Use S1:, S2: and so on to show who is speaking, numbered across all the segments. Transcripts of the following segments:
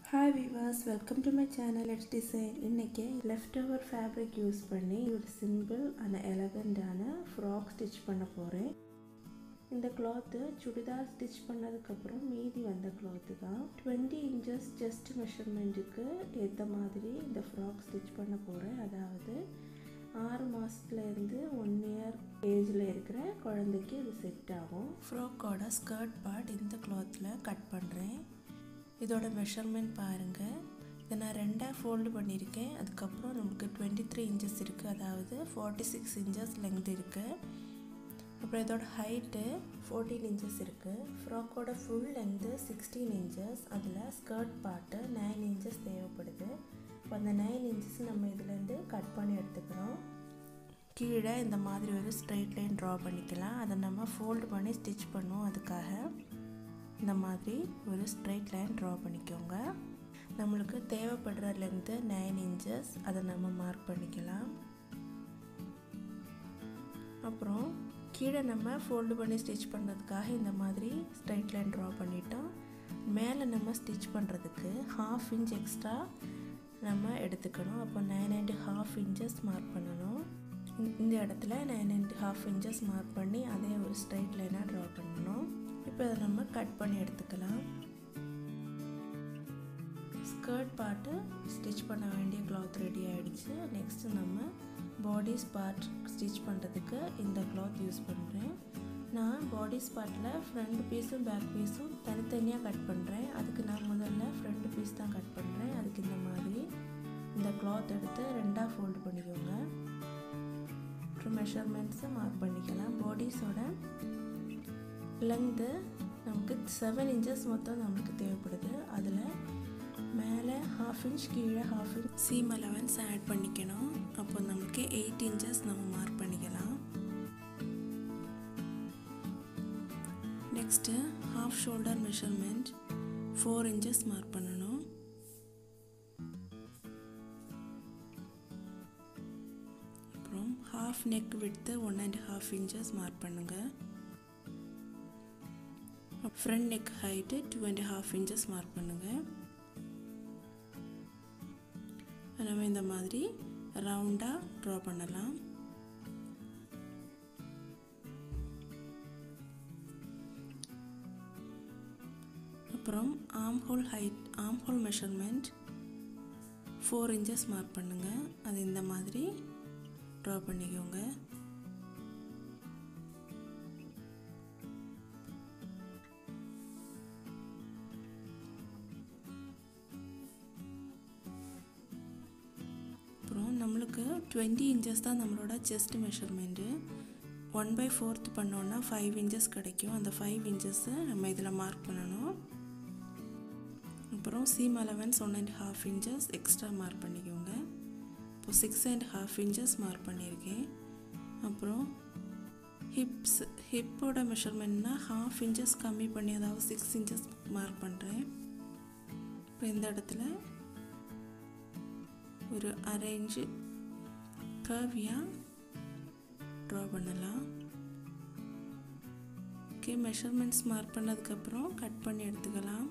S1: hi Vivas welcome to my channel let's design இன்றைக்கி left over fabric use பண்ணி ஒரு simple and எலகண்டான frock stitch பண்ண போகிறேன் இந்த கிளாத்து சுடிதார் ஸ்டிச் பண்ணதுக்கப்புறம் மீதி வந்த கிளாத்து தான் டுவெண்ட்டி இன்ச்சஸ் செஸ்ட் மெஷர்மெண்ட்டுக்கு ஏற்ற மாதிரி இந்த ஃப்ராக் ஸ்டிச் பண்ண போகிறேன் அதாவது ஆறு மாதத்துலேருந்து ஒன் இயர் ஏஜில் இருக்கிற குழந்தைக்கு இது செட் ஆகும் ஃப்ராக்கோட ஸ்கர்ட் பார்ட் இந்த கிளாத்தில் கட் பண்ணுறேன் இதோட மெஷர்மெண்ட் பாருங்கள் இதை நான் ரெண்டாக ஃபோல்டு பண்ணியிருக்கேன் அதுக்கப்புறம் நமக்கு டுவெண்ட்டி த்ரீ இன்ச்சஸ் இருக்குது அதாவது ஃபார்ட்டி சிக்ஸ் இன்ச்சஸ் லெங்த் இருக்குது அப்புறம் இதோட ஹைட்டு ஃபோர்டீன் இன்ச்சஸ் இருக்குது ஃப்ராக்கோட ஃபுல் லென்த்து சிக்ஸ்டீன் இன்ச்சஸ் அதில் ஸ்கர்ட் பார்ட்டு நைன் இன்ச்சஸ் தேவைப்படுது இப்போ அந்த நைன் இன்ச்சஸ் நம்ம இதுலேருந்து கட் பண்ணி எடுத்துக்கிறோம் கீழே இந்த மாதிரி ஒரு ஸ்ட்ரைட் லைன் ட்ரா பண்ணிக்கலாம் அதை நம்ம ஃபோல்டு பண்ணி ஸ்டிச் பண்ணுவோம் அதுக்காக இந்த மாதிரி ஒரு ஸ்ட்ரைட் லைன் ட்ரா பண்ணிக்கோங்க நம்மளுக்கு தேவைப்படுற லென்த்து நைன் இன்ச்சஸ் அதை நம்ம மார்க் பண்ணிக்கலாம் அப்புறம் கீழே நம்ம ஃபோல்டு பண்ணி ஸ்டிச் பண்ணுறதுக்காக இந்த மாதிரி ஸ்ட்ரைட் லைன் ட்ரா பண்ணிட்டோம் மேலே நம்ம ஸ்டிச் பண்ணுறதுக்கு ஹாஃப் இன்ச் எக்ஸ்ட்ரா நம்ம எடுத்துக்கணும் அப்போ nine and half inches mark பண்ணணும் இந்த இடத்துல nine and half inches mark பண்ணி அதே ஒரு ஸ்ட்ரைட் லைனாக ட்ரா பண்ணணும் இப்போ அதை நம்ம கட் பண்ணி எடுத்துக்கலாம் ஸ்கர்ட் பார்ட்டு ஸ்டிச் பண்ண வேண்டிய கிளாத் ரெடி ஆகிடுச்சு நெக்ஸ்ட்டு நம்ம பாடிஸ் பார்ட் ஸ்டிச் பண்ணுறதுக்கு இந்த கிளாத் யூஸ் பண்ணுறேன் நான் பாடிஸ் பார்ட்டில் ஃப்ரண்ட் பீஸும் பேக் பீஸும் தனித்தனியாக கட் பண்ணுறேன் அதுக்கு நான் முதல்ல ஃப்ரண்ட் பீஸ் தான் கட் பண்ணுறேன் அதுக்கு இந்த மாதிரி இந்த கிளாத் எடுத்து ரெண்டாக ஃபோல்டு பண்ணிக்கோங்க அப்புறம் மெஷர்மெண்ட்ஸை மார்க் பண்ணிக்கலாம் பாடிஸோட லெங்கு நமக்கு செவன் இன்ச்சஸ் மொத்தம் நம்மளுக்கு தேவைப்படுது அதில் மேலே ஹாஃப் இன்ச் கீழே half inch seam allowance add பண்ணிக்கணும் அப்போ நமக்கு எயிட் இன்ச்சஸ் நம்ம மார்க் பண்ணிக்கலாம் next half shoulder measurement four inches mark பண்ணணும் அப்புறம் ஹாஃப் நெக் விட்டு one and half inches mark பண்ணுங்கள் front neck height two and half inches mark பண்ணுங்கள் நம்ம இந்த மாதிரி ரவுண்டாக ட்ரா பண்ணலாம் அப்புறம் arm hole height arm hole measurement four inches mark பண்ணுங்கள் அது இந்த மாதிரி ட்ரா பண்ணிக்கோங்க அப்புறம் நம்மளுக்கு டுவெண்ட்டி இன்ச்சஸ் தான் நம்மளோட chest measurement one by fourth பண்ணோன்னா ஃபைவ் இன்ச்சஸ் கிடைக்கும் அந்த ஃபைவ் இன்ச்சஸ்ஸை நம்ம இதில் மார்க் பண்ணணும் அப்புறம் seam allowance one and half inches extra mark பண்ணிக்கோங்க இப்போ six and half inches mark பண்ணியிருக்கேன் அப்புறம் ஹிப்ஸ் ஹிப்போட மெஷர்மெண்ட்னா ஹாஃப் இன்ச்சஸ் கம்மி பண்ணி அதாவது சிக்ஸ் இன்ச்சஸ் மார்க் பண்ணுறேன் இப்போ இந்த இடத்துல ஒரு அரை இன்ச்சு கர்வியாக ட்ரா பண்ணலாம் ஓகே மெஷர்மெண்ட்ஸ் மார்க் பண்ணதுக்கப்புறம் கட் பண்ணி எடுத்துக்கலாம்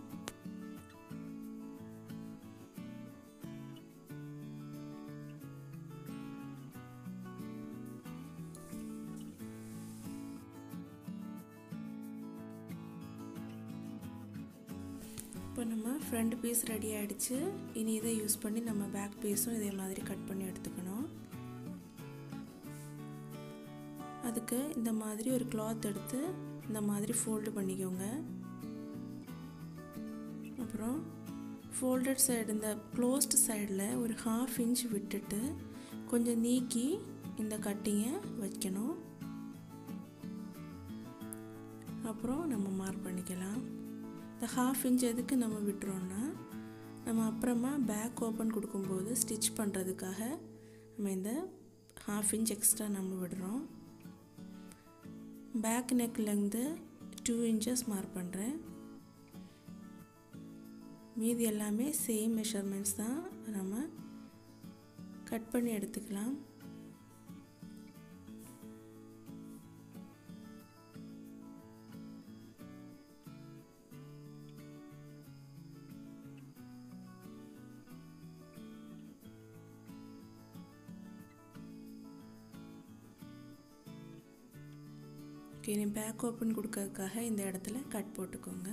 S1: இப்போ நம்ம ஃப்ரண்ட் பீஸ் ரெடி ஆகிடுச்சு இனி இதை யூஸ் பண்ணி நம்ம பேக் பீஸும் இதே மாதிரி கட் பண்ணி எடுத்துக்கணும் அதுக்கு இந்த மாதிரி ஒரு கிளாத் எடுத்து இந்த மாதிரி ஃபோல்டு பண்ணிக்கோங்க அப்புறம் ஃபோல்டட் சைடு இந்த க்ளோஸ்டு சைடில் ஒரு ஹாஃப் இன்ச் விட்டுட்டு கொஞ்சம் நீக்கி இந்த கட்டிங்கை வைக்கணும் அப்புறம் நம்ம மார்க் பண்ணிக்கலாம் இந்த ஹாஃப் இன்ச் எதுக்கு நம்ம விட்டுறோன்னா நம்ம அப்புறமா பேக் ஓப்பன் கொடுக்கும்போது ஸ்டிச் பண்ணுறதுக்காக நம்ம இந்த ஹாஃப் இன்ச் எக்ஸ்ட்ரா நம்ம விடுறோம் பேக் நெக்லேருந்து டூ இன்ச்சஸ் மார்க் பண்ணுறேன் மீதி எல்லாமே சேம் மெஷர்மெண்ட்ஸ் தான் நம்ம கட் பண்ணி எடுத்துக்கலாம் ஓகே நீ பேக் ஓப்பன் கொடுக்கறதுக்காக இந்த இடத்துல கட் போட்டுக்கோங்க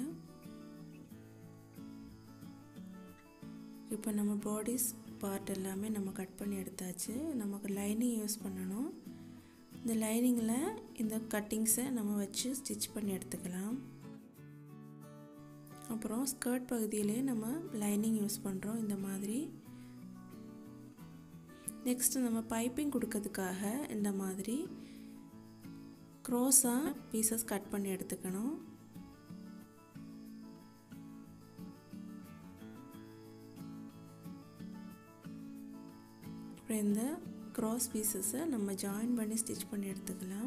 S1: இப்போ நம்ம பாடிஸ் பார்ட் எல்லாமே நம்ம கட் பண்ணி எடுத்தாச்சு நமக்கு லைனிங் யூஸ் பண்ணணும் இந்த லைனிங்கில் இந்த கட்டிங்ஸை நம்ம வச்சு ஸ்டிச் பண்ணி எடுத்துக்கலாம் அப்புறம் ஸ்கர்ட் பகுதியிலே நம்ம லைனிங் யூஸ் பண்ணுறோம் இந்த மாதிரி நெக்ஸ்ட் நம்ம பைப்பிங் கொடுக்கறதுக்காக இந்த மாதிரி க்ரோஸாக பீசஸ் கட் பண்ணி எடுத்துக்கணும் அப்புறம் இந்த க்ராஸ் பீசஸை நம்ம ஜாயின் பண்ணி ஸ்டிச் பண்ணி எடுத்துக்கலாம்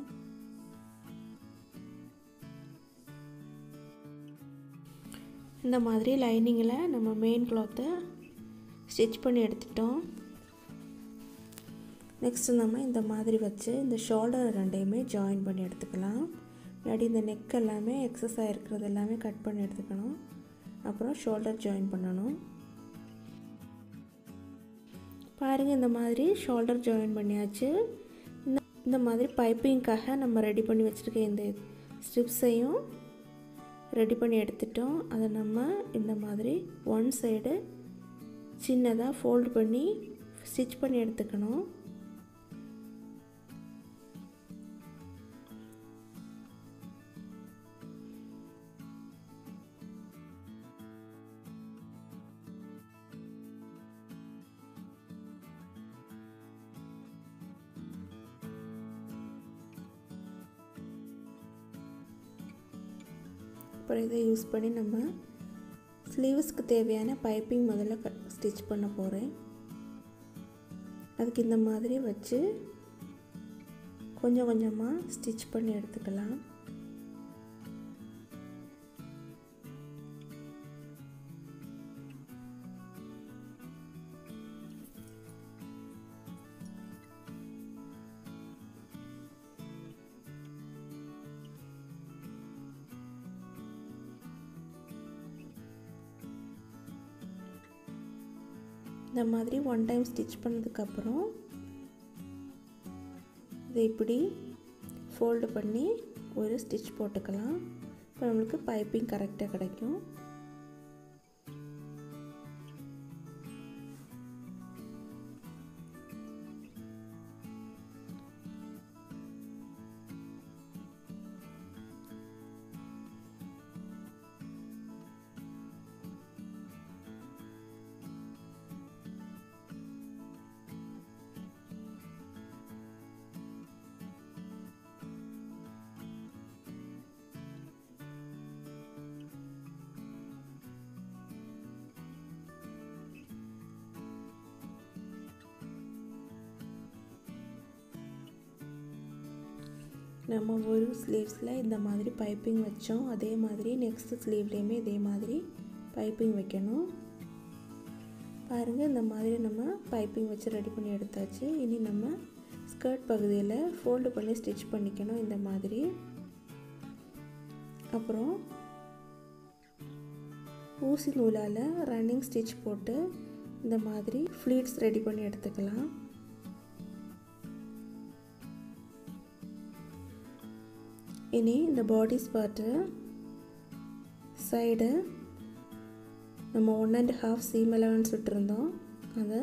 S1: இந்த மாதிரி லைனிங்கில் நம்ம மெயின் கிளாத்தை ஸ்டிச் பண்ணி எடுத்துட்டோம் நெக்ஸ்ட் நம்ம இந்த மாதிரி வச்சு இந்த ஷோல்டர் ரெண்டையுமே ஜாயின் பண்ணி எடுத்துக்கலாம் முன்னாடி இந்த நெக் எல்லாமே எக்ஸஸ் ஆகிருக்கிறது எல்லாமே கட் பண்ணி எடுத்துக்கணும் அப்புறம் ஷோல்டர் ஜாயின் பண்ணணும் பாருங்கள் இந்த மாதிரி ஷோல்டர் ஜாயின் பண்ணியாச்சு இந்த இந்த மாதிரி பைப்பிங்க்காக நம்ம ரெடி பண்ணி வச்சுருக்க இந்த ஸ்ட்ரிப்ஸையும் ரெடி பண்ணி எடுத்துட்டோம் அதை நம்ம இந்த மாதிரி ஒன் சைடு சின்னதாக ஃபோல்டு பண்ணி ஸ்டிச் பண்ணி எடுத்துக்கணும் அப்புறம் இதை யூஸ் பண்ணி நம்ம ஸ்லீவ்ஸ்க்கு தேவையான பைப்பிங் முதல்ல க ஸ்டிச் பண்ண போகிறேன் அதுக்கு இந்த மாதிரி வச்சு கொஞ்சம் கொஞ்சமாக ஸ்டிச் பண்ணி எடுத்துக்கலாம் இந்த மாதிரி ஒன் டைம் ஸ்டிச் பண்ணதுக்கப்புறம் இதை இப்படி ஃபோல்டு பண்ணி ஒரு ஸ்டிச் போட்டுக்கலாம் இப்போ நம்மளுக்கு பைப்பிங் கரெக்டாக கிடைக்கும் நம்ம ஒரு ஸ்லீவ்ஸில் இந்த மாதிரி பைப்பிங் வச்சோம் அதே மாதிரி நெக்ஸ்ட் ஸ்லீவ்லேயுமே இதே மாதிரி பைப்பிங் வைக்கணும் பாருங்கள் இந்த மாதிரி நம்ம பைப்பிங் வச்சு ரெடி பண்ணி எடுத்தாச்சு இனி நம்ம ஸ்கர்ட் பகுதியில் ஃபோல்டு பண்ணி ஸ்டிச் பண்ணிக்கணும் இந்த மாதிரி அப்புறம் ஊசி நூலால் ரன்னிங் ஸ்டிச் போட்டு இந்த மாதிரி ஃப்ளீட்ஸ் ரெடி பண்ணி எடுத்துக்கலாம் இனி இந்த பாடிஸ் பார்ட்டு சைடு நம்ம one and half seam allowance விட்டுருந்தோம் அதை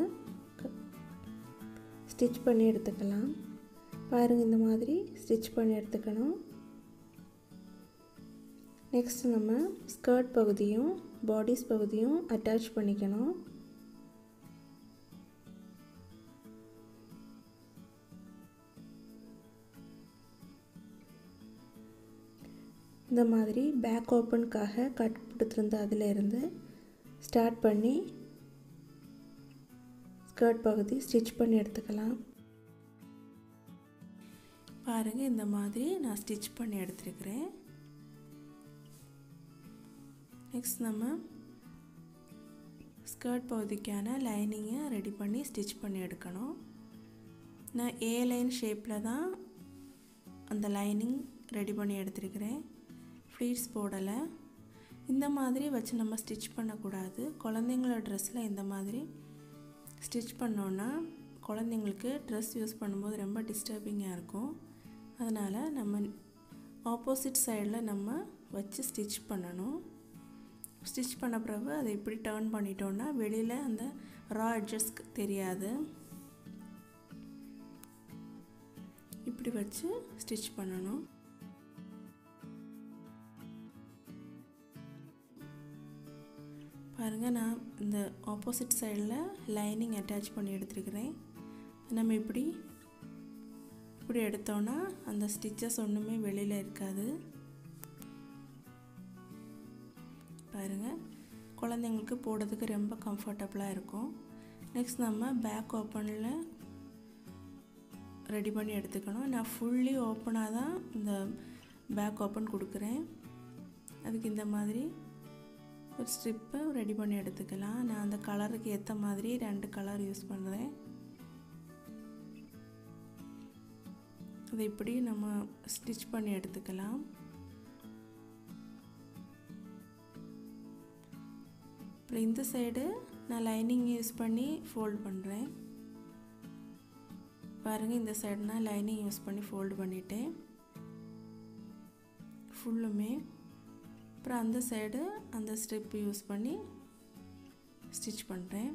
S1: ஸ்டிச் பண்ணி எடுத்துக்கலாம் பாருங்கள் இந்த மாதிரி ஸ்டிச் பண்ணி எடுத்துக்கணும் நெக்ஸ்ட் நம்ம ஸ்கர்ட் பகுதியும் பாடிஸ் பகுதியும் அட்டாச் பண்ணிக்கணும் இந்த மாதிரி பேக் ஓப்பனுக்காக கட் கொடுத்துருந்த அதில் இருந்து ஸ்டார்ட் பண்ணி ஸ்கர்ட் பகுதி ஸ்டிச் பண்ணி எடுத்துக்கலாம் பாருங்கள் இந்த மாதிரி நான் ஸ்டிச் பண்ணி எடுத்துருக்கிறேன் நெக்ஸ்ட் நம்ம ஸ்கர்ட் பகுதிக்கான லைனிங்கை ரெடி பண்ணி ஸ்டிச் பண்ணி எடுக்கணும் நான் ஏ லைன் ஷேப்பில் தான் அந்த லைனிங் ரெடி பண்ணி எடுத்துருக்கிறேன் ஃப்ளீட்ஸ் போடலை இந்த மாதிரி வச்சு நம்ம ஸ்டிச் பண்ணக்கூடாது குழந்தைங்களோட ட்ரெஸ்ஸில் இந்த மாதிரி ஸ்டிச் பண்ணோன்னா குழந்தைங்களுக்கு ட்ரெஸ் யூஸ் பண்ணும்போது ரொம்ப டிஸ்டர்பிங்காக இருக்கும் அதனால் நம்ம ஆப்போசிட் சைடில் நம்ம வச்சு ஸ்டிச் பண்ணணும் ஸ்டிச் பண்ண பிறகு அதை இப்படி டேர்ன் பண்ணிட்டோன்னா வெளியில் அந்த ரா அட்ஜஸ் தெரியாது இப்படி வச்சு ஸ்டிச் பண்ணணும் பாருங்கள் நான் இந்த ஆப்போசிட் சைடில் லைனிங் அட்டாச் பண்ணி எடுத்துருக்கிறேன் நம்ம இப்படி இப்படி எடுத்தோன்னா அந்த ஸ்டிச்சஸ் ஒன்றுமே வெளியில் இருக்காது பாருங்கள் குழந்தைங்களுக்கு போடுறதுக்கு ரொம்ப கம்ஃபர்டபுளாக இருக்கும் நெக்ஸ்ட் நம்ம பேக் ஓப்பனில் ரெடி பண்ணி எடுத்துக்கணும் நான் ஃபுல்லி ஓப்பனாக தான் இந்த பேக் ஓப்பன் கொடுக்குறேன் அதுக்கு இந்த மாதிரி ஒரு ஸ்ட்ரிப்பை ரெடி பண்ணி எடுத்துக்கலாம் நான் அந்த கலருக்கு ஏற்ற மாதிரி ரெண்டு கலர் யூஸ் பண்ணுறேன் அதை இப்படி நம்ம ஸ்டிச் பண்ணி எடுத்துக்கலாம் அப்புறம் இந்த சைடு நான் லைனிங் யூஸ் பண்ணி ஃபோல்ட் பண்ணுறேன் பாருங்கள் இந்த சைடு நான் லைனிங் யூஸ் பண்ணி ஃபோல்டு பண்ணிட்டேன் ஃபுல்லுமே அப்புறம் அந்த சைடு அந்த ஸ்ட்ரிப் யூஸ் பண்ணி ஸ்டிச் பண்ணுறேன்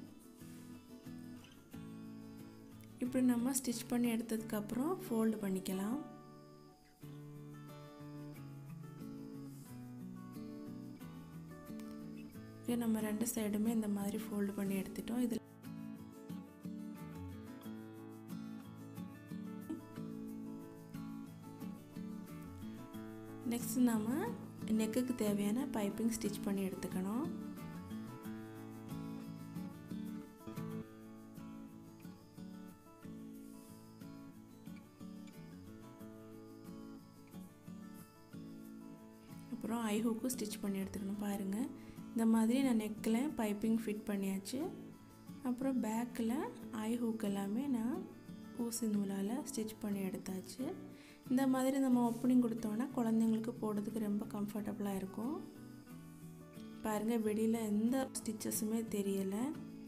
S1: இப்படி நம்ம ஸ்டிச் பண்ணி எடுத்ததுக்கப்புறம் ஃபோல்டு பண்ணிக்கலாம் நம்ம ரெண்டு சைடுமே இந்த மாதிரி ஃபோல்டு பண்ணி எடுத்துட்டோம் இதில் நெக்ஸ்ட் நம்ம நெக்குக்கு தேவையான பைப்பிங் ஸ்டிச் பண்ணி எடுத்துக்கணும் அப்புறம் ஐ ஹூக்கும் ஸ்டிச் பண்ணி எடுத்துக்கணும் பாருங்கள் இந்த மாதிரி நான் நெக்கில் பைப்பிங் ஃபிட் பண்ணியாச்சு அப்புறம் பேக்கில் ஐ ஹூக் எல்லாமே நான் ஊசி நூலால் ஸ்டிச் பண்ணி எடுத்தாச்சு இந்த மாதிரி நம்ம ஓப்பனிங் கொடுத்தோன்னா குழந்தைங்களுக்கு போடுறதுக்கு ரொம்ப கம்ஃபர்டபுளாக இருக்கும் பாருங்கள் வெளியில் எந்த ஸ்டிச்சஸுமே தெரியலை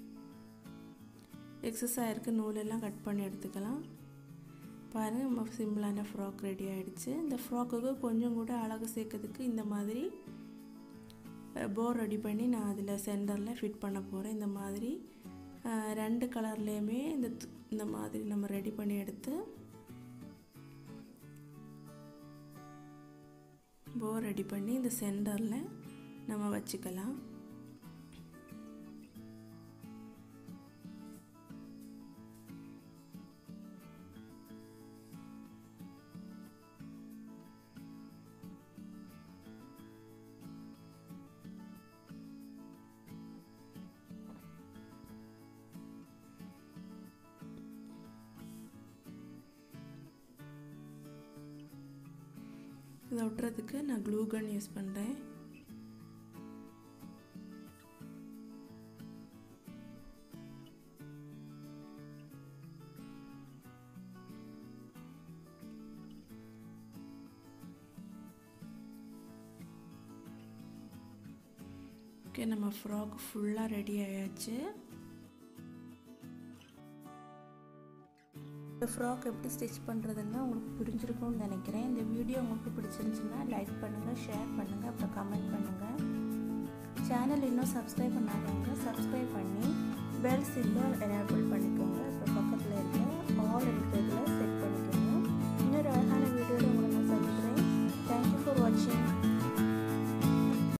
S1: எக்ஸஸ் ஆகிருக்கு நூலெல்லாம் கட் பண்ணி எடுத்துக்கலாம் பாருங்கள் நம்ம சிம்பிளான ஃப்ராக் ரெடி ஆகிடுச்சு இந்த ஃப்ராக்குக்கு கொஞ்சம் கூட அழகு சேர்க்கறதுக்கு இந்த மாதிரி போர் ரெடி பண்ணி நான் அதில் சென்டரில் ஃபிட் பண்ண போகிறேன் இந்த மாதிரி ரெண்டு கலர்லேயுமே இந்த இந்த மாதிரி நம்ம ரெடி பண்ணி எடுத்து போ ரெடி பண்ணி இந்த சென்டரில் நம்ம வச்சுக்கலாம் இதை ஒட்டுறதுக்கு நான் க்ளூ கன் யூஸ் பண்ணுறேன் ஓகே நம்ம ஃப்ராக் ஃபுல்லாக ரெடி ஆயாச்சு இந்த ஃப்ராக் எப்படி ஸ்டிச் பண்ணுறதுன்னு உங்களுக்கு புரிஞ்சிருக்கும்னு நினைக்கிறேன் இந்த வீடியோ உங்களுக்கு பிடிச்சிருந்துச்சுன்னா லைக் பண்ணுங்கள் ஷேர் பண்ணுங்கள் அப்புறம் கமெண்ட் பண்ணுங்கள் சேனல் இன்னும் சப்ஸ்கிரைப் பண்ணாதவங்க சப்ஸ்கிரைப் பண்ணி பெல் சிம்பிள் எனேபிள் பண்ணிக்கோங்க இப்போ பக்கத்தில் இருக்க